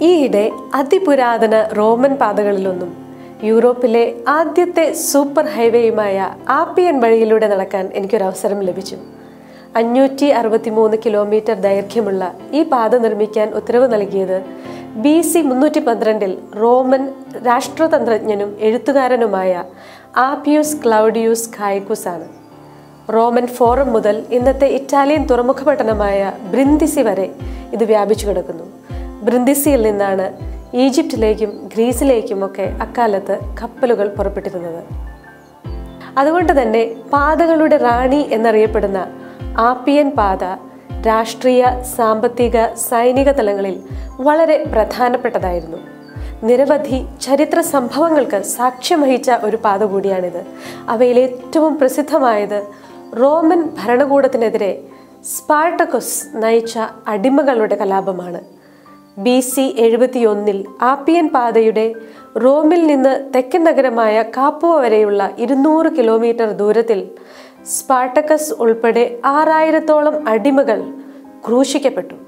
ഈയിടെ അതിപുരാതന റോമൻ പാതകളിലൊന്നും യൂറോപ്പിലെ ആദ്യത്തെ സൂപ്പർ ഹൈവേയുമായ ആപ്പിയൻ വഴിയിലൂടെ നടക്കാൻ എനിക്കൊരവസരം ലഭിച്ചു അഞ്ഞൂറ്റി അറുപത്തി മൂന്ന് കിലോമീറ്റർ ദൈർഘ്യമുള്ള ഈ പാത നിർമ്മിക്കാൻ ഉത്തരവ് നൽകിയത് ബി സി മുന്നൂറ്റി പന്ത്രണ്ടിൽ റോമൻ രാഷ്ട്രതന്ത്രജ്ഞനും എഴുത്തുകാരനുമായ ആപ്പിയൂസ് ക്ലൗഡിയൂസ് ഖായക്കുസ് ആണ് റോമൻ ഫോറം മുതൽ ഇന്നത്തെ ഇറ്റാലിയൻ തുറമുഖ പട്ടണമായ ബ്രിന്ദിസി വരെ ഇത് വ്യാപിച്ചു കിടക്കുന്നു ബ്രിന്ദിസിയിൽ നിന്നാണ് ഈജിപ്തിലേക്കും ഗ്രീസിലേക്കുമൊക്കെ അക്കാലത്ത് കപ്പലുകൾ പുറപ്പെട്ടിരുന്നത് അതുകൊണ്ട് തന്നെ പാതകളുടെ റാണി എന്നറിയപ്പെടുന്ന ആപ്പിയൻ പാത രാഷ്ട്രീയ സാമ്പത്തിക സൈനിക തലങ്ങളിൽ വളരെ പ്രധാനപ്പെട്ടതായിരുന്നു നിരവധി ചരിത്ര സംഭവങ്ങൾക്ക് സാക്ഷ്യം വഹിച്ച ഒരു പാത കൂടിയാണിത് അവയിൽ ഏറ്റവും പ്രസിദ്ധമായത് റോമൻ ഭരണകൂടത്തിനെതിരെ സ്പാർട്ടക്കസ് നയിച്ച അടിമകളുടെ കലാപമാണ് ബി സി എഴുപത്തിയൊന്നിൽ ആപ്പിയൻ പാതയുടെ റോമിൽ നിന്ന് തെക്കൻ നഗരമായ കാപ്പുവ വരെയുള്ള ഇരുന്നൂറ് കിലോമീറ്റർ ദൂരത്തിൽ സ്പാർട്ടക്കസ് ഉൾപ്പെടെ ആറായിരത്തോളം അടിമകൾ ക്രൂശിക്കപ്പെട്ടു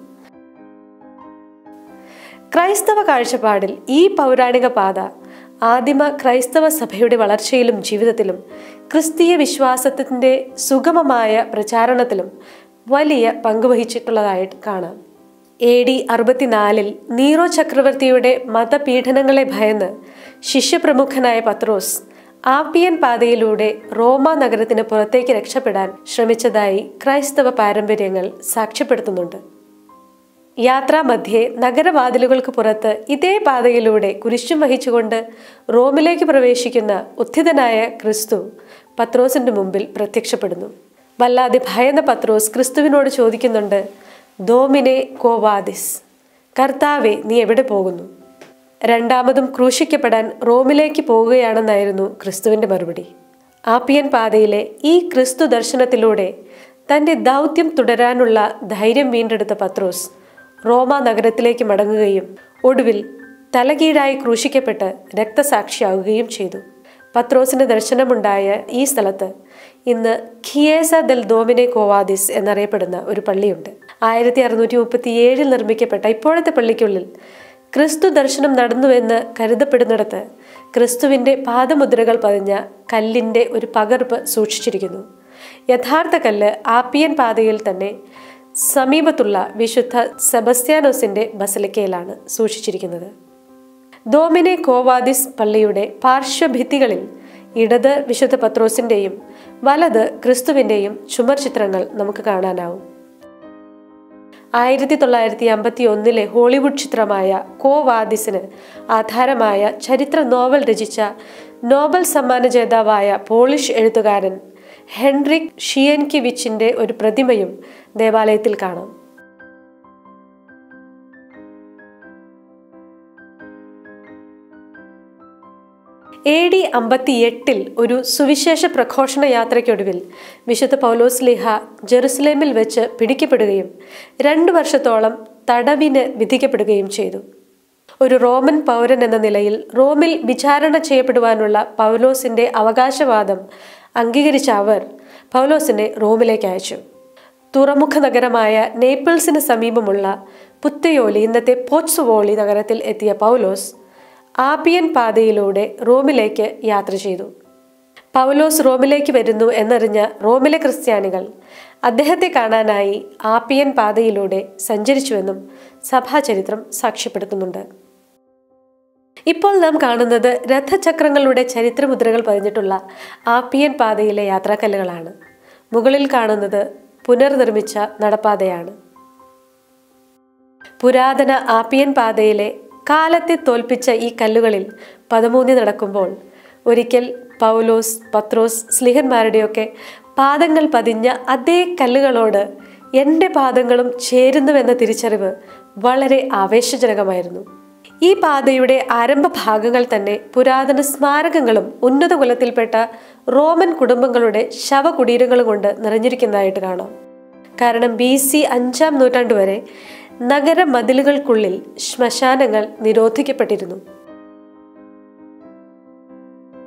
ക്രൈസ്തവ കാഴ്ചപ്പാടിൽ ഈ പൗരാണിക പാത ആദിമ ക്രൈസ്തവ സഭയുടെ വളർച്ചയിലും ജീവിതത്തിലും ക്രിസ്തീയ വിശ്വാസത്തിൻ്റെ സുഗമമായ പ്രചാരണത്തിലും വലിയ പങ്കുവഹിച്ചിട്ടുള്ളതായിട്ട് കാണാം എ ഡി അറുപത്തിനാലിൽ നീറോ ചക്രവർത്തിയുടെ മതപീഡനങ്ങളെ ഭയന്ന് ശിഷ്യപ്രമുഖനായ പത്രോസ് ആപ്പിയൻ പാതയിലൂടെ റോമ നഗരത്തിന് പുറത്തേക്ക് രക്ഷപ്പെടാൻ ശ്രമിച്ചതായി ക്രൈസ്തവ പാരമ്പര്യങ്ങൾ സാക്ഷ്യപ്പെടുത്തുന്നുണ്ട് യാത്രാമധ്യേ നഗരവാതിലുകൾക്ക് പുറത്ത് ഇതേ പാതയിലൂടെ കുരിശും വഹിച്ചുകൊണ്ട് റോമിലേക്ക് പ്രവേശിക്കുന്ന ഉത്ഥിതനായ ക്രിസ്തു പത്രോസിന്റെ മുമ്പിൽ പ്രത്യക്ഷപ്പെടുന്നു വല്ലാതെ ഭയന്ന പത്രോസ് ക്രിസ്തുവിനോട് ചോദിക്കുന്നുണ്ട് ദോമിനെ കോവാദിസ് കർത്താവെ നീ എവിടെ പോകുന്നു രണ്ടാമതും ക്രൂശിക്കപ്പെടാൻ റോമിലേക്ക് പോവുകയാണെന്നായിരുന്നു ക്രിസ്തുവിന്റെ മറുപടി ആപ്പിയൻ പാതയിലെ ഈ ക്രിസ്തു ദർശനത്തിലൂടെ തന്റെ ദൗത്യം തുടരാനുള്ള ധൈര്യം വീണ്ടെടുത്ത പത്രോസ് റോമ നഗരത്തിലേക്ക് മടങ്ങുകയും ഒടുവിൽ തലകീഴായി ക്രൂശിക്കപ്പെട്ട് രക്തസാക്ഷിയാവുകയും ചെയ്തു പത്രോസിന് ദർശനമുണ്ടായ ഈ സ്ഥലത്ത് ഇന്ന് ഖിയേസ ദൽ ദോമിനെ കോവാദിസ് എന്നറിയപ്പെടുന്ന ഒരു പള്ളിയുണ്ട് ആയിരത്തി അറുന്നൂറ്റി മുപ്പത്തി ഏഴിൽ നിർമ്മിക്കപ്പെട്ട ഇപ്പോഴത്തെ പള്ളിക്കുള്ളിൽ ക്രിസ്തു ദർശനം നടന്നുവെന്ന് കരുതപ്പെടുന്നിടത്ത് ക്രിസ്തുവിൻ്റെ പാദമുദ്രകൾ പതിഞ്ഞ കല്ലിൻ്റെ ഒരു പകർപ്പ് സൂക്ഷിച്ചിരിക്കുന്നു യഥാർത്ഥ കല്ല് ആപ്പിയൻ പാതയിൽ തന്നെ സമീപത്തുള്ള വിശുദ്ധ സെബസ്ത്യാനോസിന്റെ ബസലിക്കയിലാണ് സൂക്ഷിച്ചിരിക്കുന്നത് ദോമിനെ കോവാദിസ് പള്ളിയുടെ പാർശ്വഭിത്തികളിൽ ഇടത് വിശുദ്ധ പത്രോസിന്റെയും വലത് ക്രിസ്തുവിന്റെയും ചുമർ ചിത്രങ്ങൾ നമുക്ക് കാണാനാവും ആയിരത്തി തൊള്ളായിരത്തി അമ്പത്തി ഒന്നിലെ ഹോളിവുഡ് ചിത്രമായ കോവാദിസിന് ആധാരമായ ചരിത്ര നോവൽ രചിച്ച നോബൽ സമ്മാന ജേതാവായ പോളിഷ് എഴുത്തുകാരൻ ഹെൻറിക് ഷിയൻകിവിച്ചിന്റെ ഒരു പ്രതിമയും ദേവാലയത്തിൽ കാണാം എ ഡി അമ്പത്തി എട്ടിൽ ഒരു സുവിശേഷ പ്രഘോഷണ യാത്രയ്ക്കൊടുവിൽ വിശുദ്ധ പൗലോസ് ലിഹ ജെറുസലേമിൽ വെച്ച് പിടിക്കപ്പെടുകയും രണ്ടു വർഷത്തോളം തടവിന് വിധിക്കപ്പെടുകയും ചെയ്തു ഒരു റോമൻ പൗരൻ എന്ന നിലയിൽ റോമിൽ വിചാരണ ചെയ്യപ്പെടുവാനുള്ള പൗലോസിന്റെ അവകാശവാദം അംഗീകരിച്ച അവർ പൗലോസിനെ റോമിലേക്ക് അയച്ചു തുറമുഖ നഗരമായ നേപ്പിൾസിന് സമീപമുള്ള പുത്തയോലി ഇന്നത്തെ പോറ്റ്സുവോളി നഗരത്തിൽ എത്തിയ പൗലോസ് ആപ്പിയൻ പാതയിലൂടെ റോമിലേക്ക് യാത്ര ചെയ്തു പൗലോസ് റോമിലേക്ക് വരുന്നു എന്നറിഞ്ഞ റോമിലെ ക്രിസ്ത്യാനികൾ അദ്ദേഹത്തെ കാണാനായി ആപ്പിയൻ പാതയിലൂടെ സഞ്ചരിച്ചുവെന്നും സഭാചരിത്രം സാക്ഷ്യപ്പെടുത്തുന്നുണ്ട് ഇപ്പോൾ നാം കാണുന്നത് രഥചക്രങ്ങളുടെ ചരിത്രമുദ്രകൾ പതിഞ്ഞിട്ടുള്ള ആപ്പിയൻ പാതയിലെ യാത്രാക്കല്ലുകളാണ് മുകളിൽ കാണുന്നത് പുനർനിർമ്മിച്ച നടപ്പാതയാണ് പുരാതന ആപ്പിയൻ പാതയിലെ കാലത്തെ തോൽപ്പിച്ച ഈ കല്ലുകളിൽ പദമൂന്നി നടക്കുമ്പോൾ ഒരിക്കൽ പൗലോസ് പത്രോസ് സ്ലിഹന്മാരുടെയൊക്കെ പാദങ്ങൾ പതിഞ്ഞ അതേ കല്ലുകളോട് എൻ്റെ പാദങ്ങളും ചേരുന്നുവെന്ന തിരിച്ചറിവ് വളരെ ആവേശജനകമായിരുന്നു ഈ പാതയുടെ ആരംഭ ഭാഗങ്ങൾ തന്നെ പുരാതന സ്മാരകങ്ങളും ഉന്നത കുലത്തിൽപ്പെട്ട റോമൻ കുടുംബങ്ങളുടെ ശവകുടീരങ്ങളും കൊണ്ട് നിറഞ്ഞിരിക്കുന്നതായിട്ട് കാണാം കാരണം ബി സി അഞ്ചാം നൂറ്റാണ്ട് വരെ നഗര മതിലുകൾക്കുള്ളിൽ ശ്മശാനങ്ങൾ നിരോധിക്കപ്പെട്ടിരുന്നു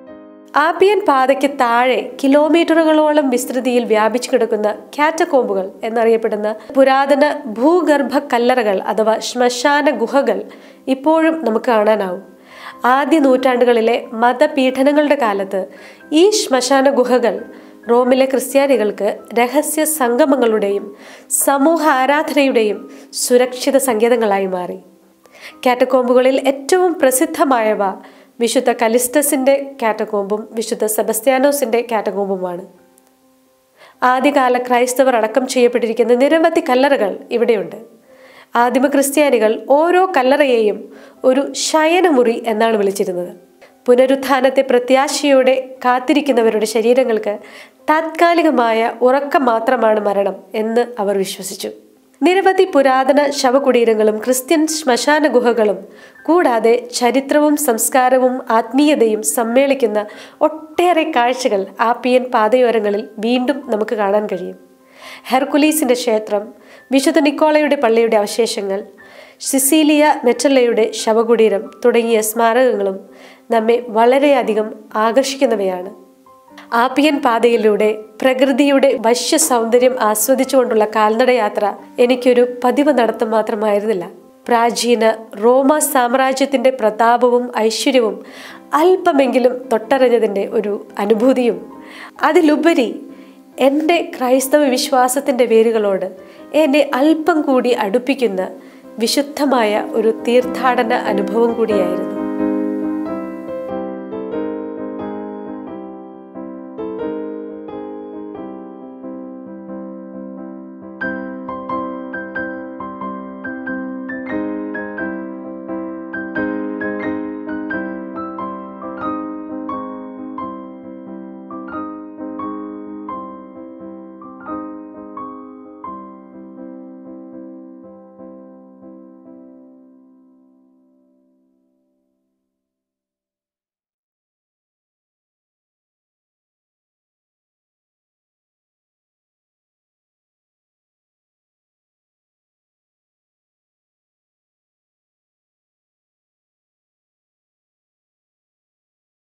ആപ്പിയൻ പാതയ്ക്ക് താഴെ കിലോമീറ്ററുകളോളം വിസ്തൃതിയിൽ വ്യാപിച്ചു കിടക്കുന്ന കാറ്റക്കോമ്പുകൾ എന്നറിയപ്പെടുന്ന പുരാതന ഭൂഗർഭ കല്ലറകൾ അഥവാ ശ്മശാന ഗുഹകൾ ഇപ്പോഴും നമുക്ക് കാണാനാവും ആദ്യ നൂറ്റാണ്ടുകളിലെ മതപീഡനങ്ങളുടെ കാലത്ത് ഈ ശ്മശാന ഗുഹകൾ റോമിലെ ക്രിസ്ത്യാനികൾക്ക് രഹസ്യ സംഗമങ്ങളുടെയും സമൂഹ ആരാധനയുടെയും സുരക്ഷിത സങ്കേതങ്ങളായി മാറി കാറ്റക്കോമ്പുകളിൽ ഏറ്റവും പ്രസിദ്ധമായവ വിശുദ്ധ കലിസ്റ്റസിന്റെ കാറ്റക്കോമ്പും വിശുദ്ധ സെബസ്ത്യാനോസിന്റെ കാറ്റക്കോമ്പുമാണ് ആദ്യകാല ക്രൈസ്തവർ അടക്കം ചെയ്യപ്പെട്ടിരിക്കുന്ന നിരവധി കല്ലറകൾ ഇവിടെയുണ്ട് ആദിമ ക്രിസ്ത്യാനികൾ ഓരോ കല്ലറയെയും ഒരു ശയനമുറി എന്നാണ് വിളിച്ചിരുന്നത് പുനരുത്ഥാനത്തെ പ്രത്യാശയോടെ കാത്തിരിക്കുന്നവരുടെ ശരീരങ്ങൾക്ക് താത്കാലികമായ ഉറക്കം മാത്രമാണ് മരണം എന്ന് അവർ വിശ്വസിച്ചു നിരവധി പുരാതന ശവകുടീരങ്ങളും ക്രിസ്ത്യൻ ശ്മശാന ഗുഹകളും കൂടാതെ ചരിത്രവും സംസ്കാരവും ആത്മീയതയും സമ്മേളിക്കുന്ന ഒട്ടേറെ കാഴ്ചകൾ ആപ്പിയൻ പാതയോരങ്ങളിൽ വീണ്ടും നമുക്ക് കാണാൻ കഴിയും ഹെർക്കുലീസിന്റെ ക്ഷേത്രം വിശുദ്ധ നിക്കോളയുടെ പള്ളിയുടെ അവശേഷങ്ങൾ സിസീലിയ മെറ്റല്ലയുടെ ശവകുടീരം തുടങ്ങിയ സ്മാരകങ്ങളും നമ്മെ വളരെയധികം ആകർഷിക്കുന്നവയാണ് ആപ്പിയൻ പാതയിലൂടെ പ്രകൃതിയുടെ വശ്യ സൗന്ദര്യം ആസ്വദിച്ചുകൊണ്ടുള്ള കാൽനടയാത്ര എനിക്കൊരു പതിവ് നടത്തം മാത്രമായിരുന്നില്ല പ്രാചീന റോമ സാമ്രാജ്യത്തിന്റെ പ്രതാപവും ഐശ്വര്യവും അല്പമെങ്കിലും തൊട്ടറിഞ്ഞതിൻ്റെ ഒരു അനുഭൂതിയും അതിലുപരി എൻ്റെ ക്രൈസ്തവ വിശ്വാസത്തിൻ്റെ വേരുകളോട് എന്നെ അല്പം കൂടി അടുപ്പിക്കുന്ന വിശുദ്ധമായ ഒരു തീർത്ഥാടന അനുഭവം കൂടിയായിരുന്നു